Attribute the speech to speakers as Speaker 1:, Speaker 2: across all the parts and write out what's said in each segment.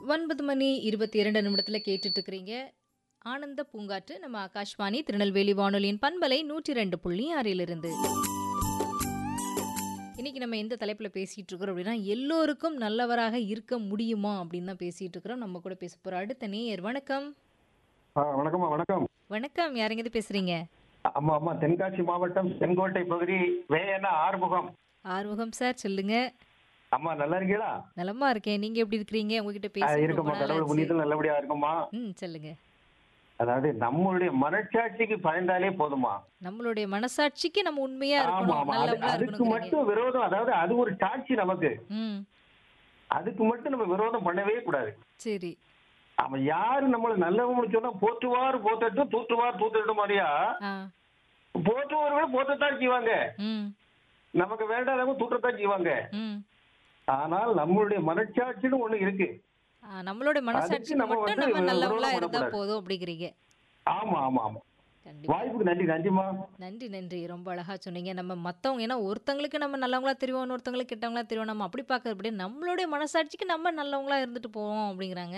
Speaker 1: ஒன்பது மணி இருபத்தி இரண்டு நிமிடத்தில் கேட்டுட்டு இருக்கிறீங்க ஆனந்த பூங்காற்று நம்ம ஆகாஷ்வாணி திருநெல்வேலி வானொலியின் பண்பலை நூற்றி ரெண்டு புள்ளி ஆறிலிருந்து இன்னைக்கு நம்ம எந்த தலைப்பில் பேசிட்டு இருக்கிறோம் அப்படின்னா எல்லோருக்கும் நல்லவராக இருக்க முடியுமா அப்படின்னு தான் பேசிட்டு இருக்கிறோம் நம்ம கூட பேச போற அடுத்த நேயர் வணக்கம்
Speaker 2: ஆ வணக்கம்மா வணக்கம்
Speaker 1: வணக்கம் யாருங்க பேசுறீங்க
Speaker 2: அம்மா அம்மா தென்காசி மாவட்டம் செங்கோட்டை பகுதி வேயன ஆறுமுகம்
Speaker 1: ஆறுமுகம் சார் சொல்லுங்க
Speaker 2: அம்மா நல்லா இருக்கீங்களா
Speaker 1: நலமா இருக்கேன் நீங்க எப்படி இருக்கிறீங்க உங்ககிட்ட
Speaker 2: ஆ,
Speaker 1: பேசி
Speaker 2: இருக்கம்மா கடவுள் புண்ணியத்தில் நல்லபடியா இருக்குமா
Speaker 1: ம் சொல்லுங்க
Speaker 2: அதாவது நம்மளுடைய மனச்சாட்சிக்கு பயந்தாலே போதுமா
Speaker 1: நம்மளுடைய மனசாட்சிக்கு நம்ம உண்மையா
Speaker 2: ஆமா
Speaker 1: இருக்கணும்
Speaker 2: ஆமா அது-
Speaker 1: நல்லவங்களா
Speaker 2: அதுக்கு
Speaker 1: இருக்கணும்
Speaker 2: மட்டும் விரோதம் அதாவது அது ஒரு சாட்சி நமக்கு
Speaker 1: ம்
Speaker 2: அதுக்கு மட்டும் நம்ம விரோதம் பண்ணவே கூடாது
Speaker 1: சரி
Speaker 2: அவன் யாரு நம்மள நல்லவங்க சொன்னா போற்றுவார் போத்தட்டும் தூற்றுவார் தூத்தட்டும் மாதிரியா
Speaker 1: ஆ
Speaker 2: போற்றுவார்கள் போற்றத்தான் செய்வாங்க
Speaker 1: ம்
Speaker 2: நமக்கு வேண்டாதவங்க தூற்றத்தான் செய்வாங்க
Speaker 1: ம்
Speaker 2: ஆனால் நம்மளுடைய மனச்சாட்சின்னு ஒண்ணு இருக்கு
Speaker 1: ஆ, நம்மளோட மனசாட்சிக்கு
Speaker 2: நம்ம
Speaker 1: மட்டும்
Speaker 2: வந்து
Speaker 1: நம்ம
Speaker 2: விரோதம்
Speaker 1: நல்லவங்களா இருந்தா
Speaker 2: பண்ணக்கூடாது.
Speaker 1: போதும் அப்படிங்கிறீங்க
Speaker 2: ஆமா ஆமா ஆமா
Speaker 1: கண்டிப்பா
Speaker 2: வாய்ப்புக்கு நன்றி நன்றிமா
Speaker 1: நன்றி நன்றி ரொம்ப அழகா சொன்னீங்க நம்ம மத்தவங்க ஏன்னா ஒருத்தங்களுக்கு நம்ம நல்லவங்களா தெரியும் இன்னொருத்தங்களுக்கு கெட்டவங்களா தெரியும் நம்ம அப்படி பார்க்கறது அப்படியே நம்மளுடைய மனசாட்சிக்கு நம்ம நல்லவங்களா இருந்துட்டு போவோம் அப்படிங்கிறாங்க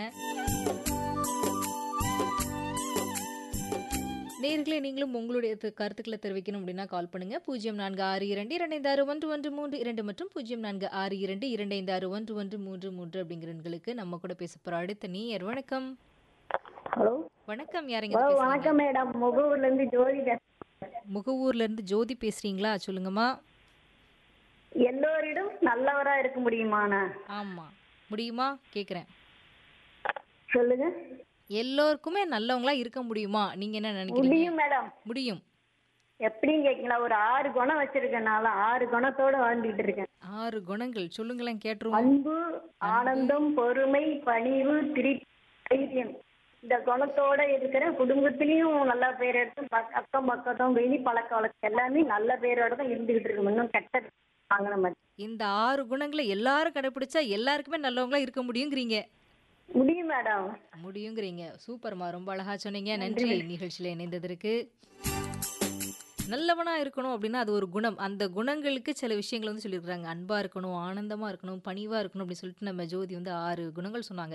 Speaker 1: நேர்களே நீங்களும் உங்களுடைய து- கருத்துக்களை தெரிவிக்கணும் அப்படின்னா கால் பண்ணுங்க பூஜ்ஜியம் நான்கு ஆறு இரண்டு இரண்டு ஐந்து ஆறு ஒன்று ஒன்று மூன்று இரண்டு மற்றும் பூஜ்ஜியம் நான்கு ஆறு இரண்டு இரண்டு ஐந்து ஆறு ஒன்று ஒன்று மூன்று மூன்று அப்படிங்கிற எண்களுக்கு நம்ம கூட பேச போற அடுத்த நீயர் வணக்கம்
Speaker 3: ஹலோ
Speaker 1: வணக்கம் யாருங்க
Speaker 3: ஹலோ
Speaker 1: இது பேசுறீங்க?
Speaker 3: வணக்கம் மேடம் முகூர்ல இருந்து ஜோதி பேசுறேன்.
Speaker 1: முகவூர்ல இருந்து ஜோதி பேசுறீங்களா சொல்லுங்கம்மா
Speaker 3: எல்லோரிடம் நல்லவரா இருக்க முடியுமாண்ணா
Speaker 1: ஆமா முடியுமா கேக்குறேன்
Speaker 3: சொல்லுங்க
Speaker 1: எல்லோருக்குமே நல்லவங்களா இருக்க முடியுமா நீங்க என்ன நினைக்கிறீங்க
Speaker 3: முடியும் மேடம்
Speaker 1: முடியும்
Speaker 3: எப்படின்னு கேக்கீங்களா ஒரு ஆறு குணம் வச்சிருக்கேன் நான் ஆறு குணத்தோட வாழ்ந்துட்டு இருக்கேன்
Speaker 1: ஆறு குணங்கள் சொல்லுங்களேன் கேட்டுருவோம்
Speaker 3: அன்பு ஆனந்தம் பொறுமை பணிவு திரி தைரியம் இந்த குணத்தோட இருக்கிற குடும்பத்திலயும் நல்ல பேர் எடுத்து பக்க- அக்கம் பக்கத்தும் வெளி பழக்க வழக்கம் எல்லாமே நல்ல பேரோட தான் இருந்துகிட்டு இருக்கு இன்னும் கெட்ட வாங்கின மாதிரி
Speaker 1: இந்த ஆறு குணங்களை எல்லாரும் கடைபிடிச்சா எல்லாருக்குமே நல்லவங்களா இருக்க முடியுங்கிறீங்க
Speaker 3: முடியும் மேடம்
Speaker 1: முடியுங்கிறீங்க சூப்பர்மா ரொம்ப அழகா சொன்னீங்க நன்றி நிகழ்ச்சியில இணைந்ததற்கு நல்லவனா இருக்கணும் அப்படின்னா அது ஒரு குணம் அந்த குணங்களுக்கு சில விஷயங்கள் வந்து சொல்லியிருக்காங்க அன்பா இருக்கணும் ஆனந்தமா இருக்கணும் பணிவா இருக்கணும் அப்படின்னு சொல்லிட்டு நம்ம ஜோதி வந்து ஆறு குணங்கள் சொன்னாங்க